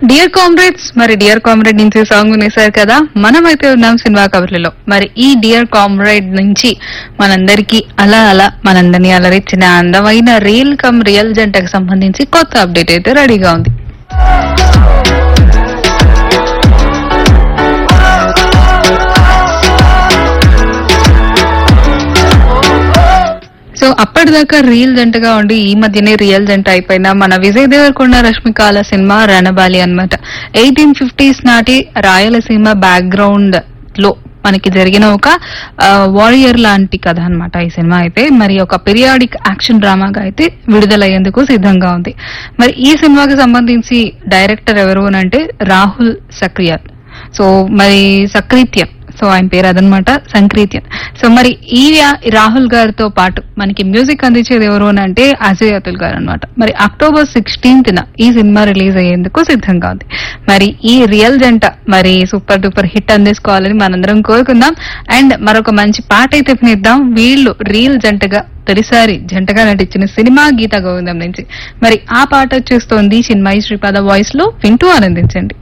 dear comrades మరి dear comrade నుంచి song వినేశారు కదా మనమైతే ఉన్నాం సినిమా కవర్లలో మరి ఈ డియర్ కామ్రేడ్ నుంచి మనందరికీ అలా అలా మనందరినీ అలరించిన అందమైన రియల్ కమ్ రియల్ జంటకు సంబంధించి కొత్త అప్డేట్ అయితే రెడీగా ఉంది సో అప్పటిదాకా రియల్ జంటగా ఉండి ఈ మధ్యనే రియల్ జంట అయిపోయిన మన విజయ్ దేవరకొండ రష్మికాల సినిమా రణబాలి అన్నమాట ఎయిటీన్ ఫిఫ్టీస్ నాటి రాయలసీమ బ్యాక్గ్రౌండ్ లో మనకి జరిగిన ఒక వారియర్ లాంటి కథ అన్నమాట ఈ సినిమా అయితే మరి ఒక పీరియాడిక్ యాక్షన్ డ్రామాగా అయితే విడుదలయ్యేందుకు సిద్ధంగా ఉంది మరి ఈ సినిమాకి సంబంధించి డైరెక్టర్ ఎవరు అని అంటే రాహుల్ సక్రియర్ సో మరి సక్రీత్యన్ సో ఆయన పేరు అదనమాట సంక్రీత్యన్ సో మరి ఈ రా- రాహుల్ గారితో పాటు మనకి మ్యూజిక్ అందించేది ఎవరు అని అంటే అజయ్ అతుల్ గారు అనమాట మరి అక్టోబర్ సిక్స్టీన్త్ న ఈ సినిమా రిలీజ్ అయ్యేందుకు సిద్ధంగా ఉంది మరి ఈ రియల్ జంట మరి సూపర్ డూపర్ హిట్ అందించుకోవాలని మనందరం కోరుకుందాం అండ్ మరొక మంచి పాట అయితే వినిద్దాం వీళ్ళు రియల్ జంటగా తొలిసారి జంటగా నటించిన సినిమా గీత గోవిందం నుంచి మరి ఆ పాట వచ్చేస్తోంది చిన్మయి శ్రీపాద వాయిస్ లో వింటూ ఆనందించండి